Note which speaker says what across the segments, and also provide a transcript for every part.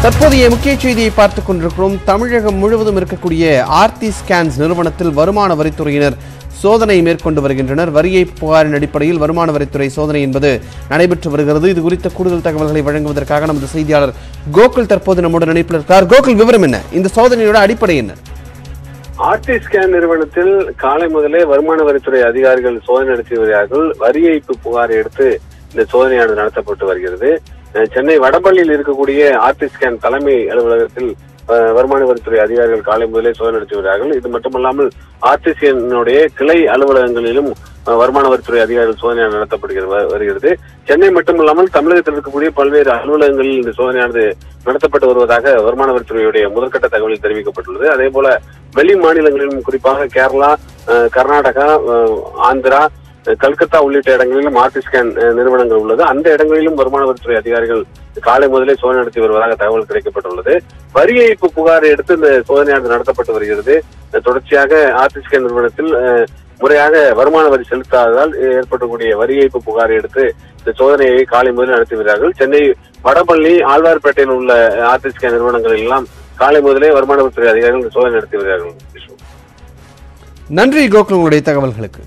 Speaker 1: தற்போதைய முக்கிய செய்தியை பார்த்துக் கொண்டிருக்கிறோம் தமிழகம் முழுவதும் இருக்கக்கூடிய ஆர்த்தி ஸ்கேன்ஸ் நிறுவனத்தில் வருமான வரித்துறையினர் சோதனை மேற்கொண்டு வருகின்றனர் வரியை புகாரின் அடிப்படையில் வருமான வரித்துறை சோதனை என்பது நடைபெற்று வருகிறது இது குறித்த கூடுதல் தகவல்களை வழங்குவதற்காக நமது செய்தியாளர் கோகுல் தற்போது நம்முடன் இணைப்பில் இருக்கிறார் கோகுல் விவரம் என்ன இந்த சோதனையோட அடிப்படை என்ன
Speaker 2: ஆர்டி ஸ்கேன் நிறுவனத்தில் காலை முதலே வருமான வரித்துறை அதிகாரிகள் சோதனை நடத்தி வருகிறார்கள் வரி ஏய்ப்பு புகாரை எடுத்து இந்த சோதனையானது நடத்தப்பட்டு வருகிறது அஹ் சென்னை வடபள்ளியில் இருக்கக்கூடிய ஆர்டி ஸ்கேன் தலைமை அலுவலகத்தில் அஹ், வருமான வரித்துறை அதிகாரிகள் காலை முதலே சோதனை நடத்தி வருகிறார்கள் இது மட்டுமல்லாமல் ஆர்டிசியனுடைய கிளை அலுவலகங்களிலும் அஹ், வருமான வரித்துறை அதிகாரிகள் சோதனை நடத்தப்படுகிறது வ- வருகிறது சென்னை மட்டுமல்லாமல் தமிழகத்தில் இருக்கக்கூடிய பல்வேறு அலுவலகங்களில் இந்த சோதனையானது நடத்தப்பட்டு வருவதாக வருமான வரித்துறையுடைய முதற்கட்ட தகவலில் தெரிவிக்கப்பட்டுள்ளது அதே போல வெளி மாநிலங்களிலும் குறிப்பாக கேரளா அஹ், கர்நாடகா அஹ், ஆந்திரா அஹ், கல்கத்தா உள்ளிட்ட இடங்களிலும் ஆர்டி ஸ்கேன் அஹ், நிறுவனங்கள் உள்ளது அந்த இடங்களிலும் வருமான வரித்துறை அதிகாரிகள் காலை முதலே சோதனை நடத்தி வருவதாக தகவல் கிடைக்கப்பட்டுள்ளது வரி ஏய்ப்பு புகாரை எடுத்து இந்த சோதனையானது நடத்தப்பட்டு வருகிறது அஹ், தொடர்ச்சியாக ஆர்டி ஸ்கேன் நிறுவனத்தில் அஹ், முறையாக வருமான வரி செலுத்தாததால் ஏற்படக்கூடிய வரி ஏய்ப்பு புகாரை எடுத்து இந்த சோதனையை காலை முதலில் நடத்தி வருகிறார்கள் சென்னை வடபள்ளி ஆழ்வார்பேட்டையில் உள்ள ஆர்டி ஸ்கேன் நிறுவனங்கள் எல்லாம் காலை முதலே வருமான வரித்துறை அதிகாரிகள் இந்த சோதனை நடத்தி வருகிறார்கள் விஷ்ணு.
Speaker 1: நன்றி கோகுல் உங்களுடைய தகவல்களுக்கு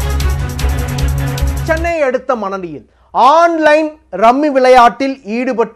Speaker 3: சென்னை அடுத்த மணலியில் ஆன்லைன் ரம்மி விளையாட்டில் ஈடுபட்ட